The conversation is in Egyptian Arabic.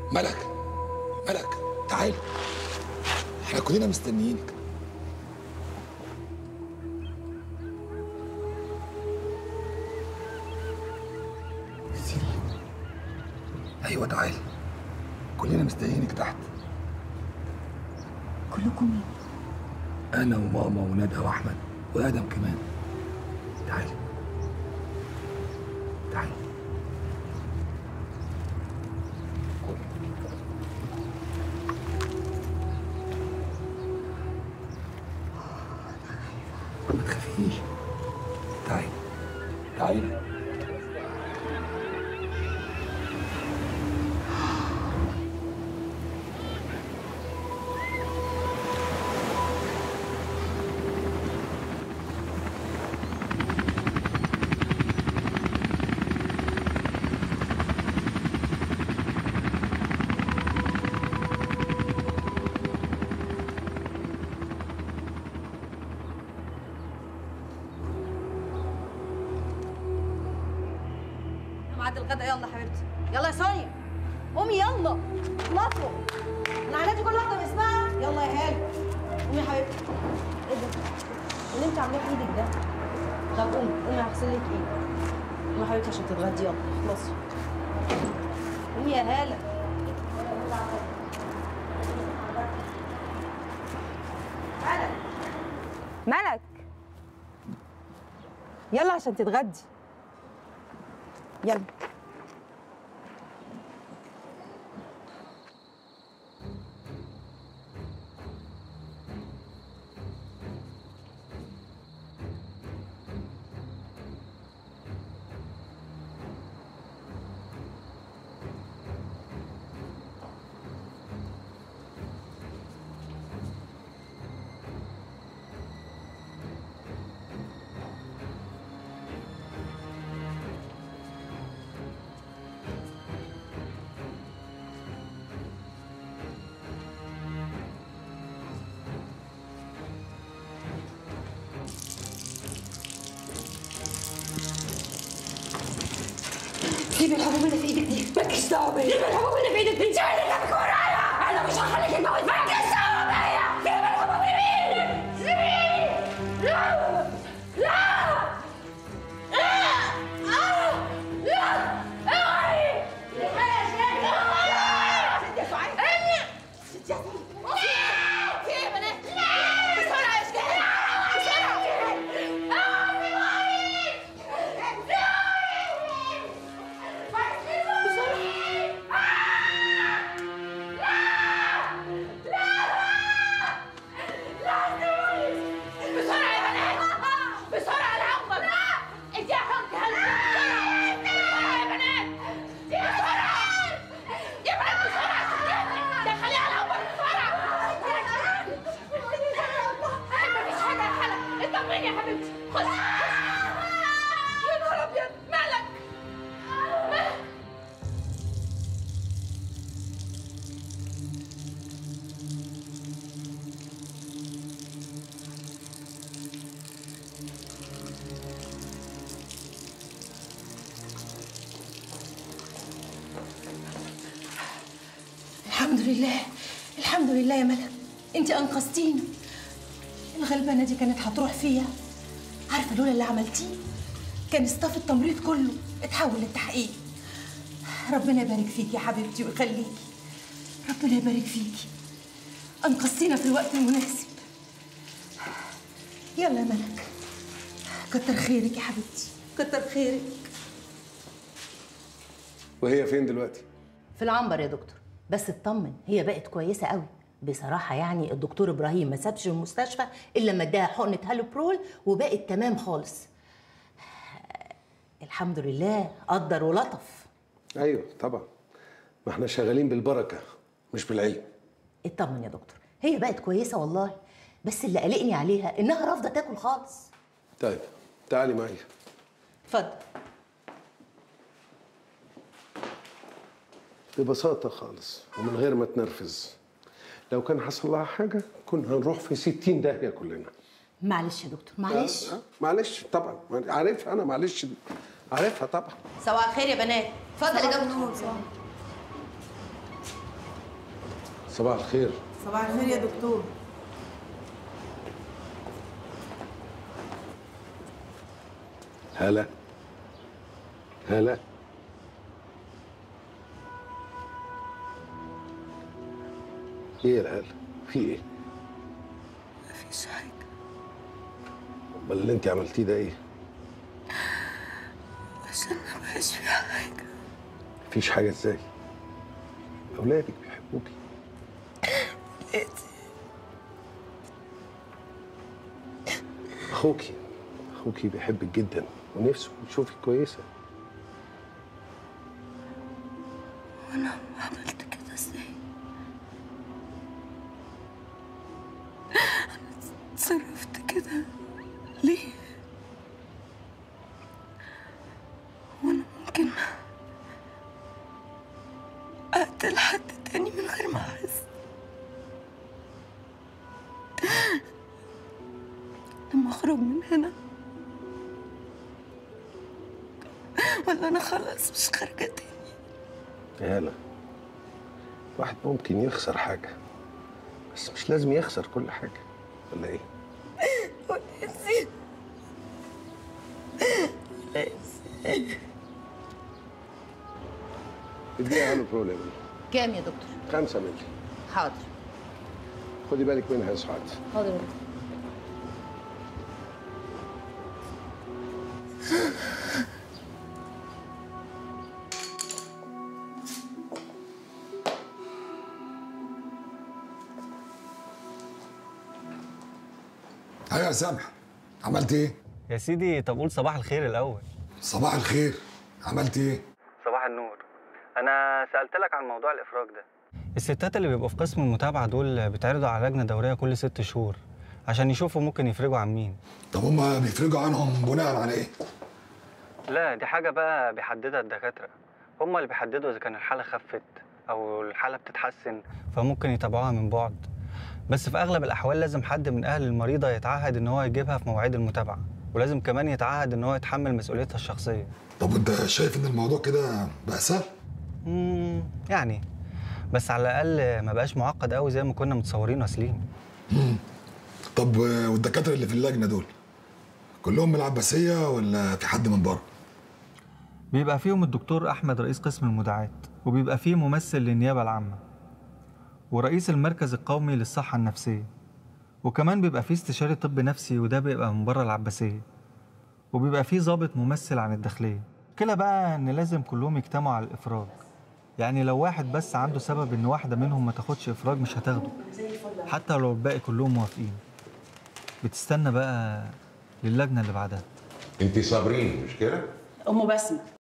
ملك ملك تعالي احنا كلنا مستنيينك ايوه تعالي كلنا مستنيينك تحت كلكم مين؟ انا وماما وندى واحمد وادم كمان تعالي تعالي ما تخافيش تعالي تعالي ميعاد الغدا يلا حبيبتي يلا يا سونيا قومي يلا اخلصوا انا هنادي كل واحده باسمها يلا يا هاله قومي يا حبيبتي ايه ده اللي انت عاملاه في ايدك ده طب قومي قومي هغسل لك ايدك قومي يا حبيبتي عشان تتغدي يلا اخلصي قومي يا هاله هاله ملك يلا عشان تتغدي يلا سيبي الحبوب اللي في ايدك دي مالكيش دعوه بيا سيبي الحبوب اللي في ايدك دي سيبي اللي جنبك ورايا انا مش هخليك تموت مالكيش دعوه بيا سيبي الحبوب اللي في ايدك سيبيني لا لا لا آه! لا اوعي في ايه يا بنات؟ بسرعة يا شجاع بسرعة اوعي بسرعة يا بنات بسرعة العقبة لا انت يا حمد هلا بسرعة يا بنات بسرعة يا بنات بسرعة دخليها العقبة بسرعة مفيش حاجة يا حلا اطمني يا حبيبتي خش خش يا نهار ابيض مالك مالك الحمد لله الحمد لله يا ملك انت انقذتيني الغلبانه دي كانت هتروح فيها عارفه لولا اللي عملتيه كان اصطاف التمريض كله اتحول للتحقيق ربنا يبارك فيك يا حبيبتي ويخليكي ربنا يبارك فيكي انقذتينا في الوقت المناسب يلا يا ملك كتر خيرك يا حبيبتي كتر خيرك وهي فين دلوقتي؟ في العنبر يا دكتور بس اطمن هي بقت كويسه قوي بصراحه يعني الدكتور ابراهيم ما سابش المستشفى الا لما اداها حقنه هالوبرول وبقت تمام خالص الحمد لله قدر ولطف ايوه طبعا ما احنا شغالين بالبركه مش بالعلم اطمن يا دكتور هي بقت كويسه والله بس اللي قلقني عليها انها رافضه تاكل خالص طيب تعالي معايا اتفضل ببساطة خالص ومن غير ما تنرفز لو كان حصل لها حاجة كنا هنروح في ستين داهية كلنا معلش يا دكتور معلش آه، معلش طبعا عارفها أنا معلش دي. عارفها طبعا صباح الخير يا بنات اتفضل يا دكتور صباح الخير صباح الخير يا دكتور هلا هلا ايه يا هلا في ايه مفيش حاجة امال اللي انت عملتيه ده ايه عشان ما بقاش فيها حاجة مفيش حاجه ازاي اولادك بيحبوكي اخوكي اخوكي بيحبك جدا ونفسه يشوفك كويسه وانا عملت كده ازاي انا اتصرفت كده ليه وانا ممكن اقتل حد تاني من غير ما احس لما اخرج من هنا ولا انا خلاص مش خارجه تاني يا هلا الواحد ممكن يخسر حاجه بس مش لازم يخسر كل حاجه ولا ايه ونسي اديها هالو برول يا بني كام يا دكتور خمسة مللي حاضر خدي بالك منها يا سعاد حاضر يا دكتور ايوه يا سامح عملت ايه يا سيدي طب قول صباح الخير الأول صباح الخير عملت ايه صباح النور أنا سألت لك عن موضوع الإفراج ده الستات اللي بيبقوا في قسم المتابعة دول بيتعرضوا على لجنة دورية كل ست شهور عشان يشوفوا ممكن يفرجوا عن مين طب هما بيفرجوا عنهم بناء على ايه لا دي حاجة بقى بيحددها الدكاترة هما اللي بيحددوا إذا كان الحالة خفت أو الحالة بتتحسن فممكن يتابعوها من بعد بس في أغلب الأحوال لازم حد من أهل المريضة يتعهد إن هو يجيبها في مواعيد المتابعة ولازم كمان يتعهد إن هو يتحمل مسؤوليتها الشخصية طب وانت شايف ان الموضوع كده بقى سهل مم، يعني بس على الأقل ما بقاش معقد قوي زي ما كنا متصورين واسلين طب آه، والدكاتره اللي في اللجنه دول كلهم من العباسيه ولا في حد من بره بيبقى فيهم الدكتور أحمد رئيس قسم المداعات وبيبقى فيه ممثل للنيابة العامة ورئيس المركز القومي للصحة النفسية وكمان بيبقى فيه استشاري طب نفسي وده بيبقى من بره العباسية وبيبقى فيه ضابط ممثل عن الداخلية كده بقى إن لازم كلهم يجتمعوا على الإفراج يعني لو واحد بس عنده سبب إن واحدة منهم ما تاخدش إفراج مش هتاخده حتى لو الباقي كلهم موافقين بتستنى بقى للجنة اللي بعدها انت صابرين مش كده؟ ام بسمه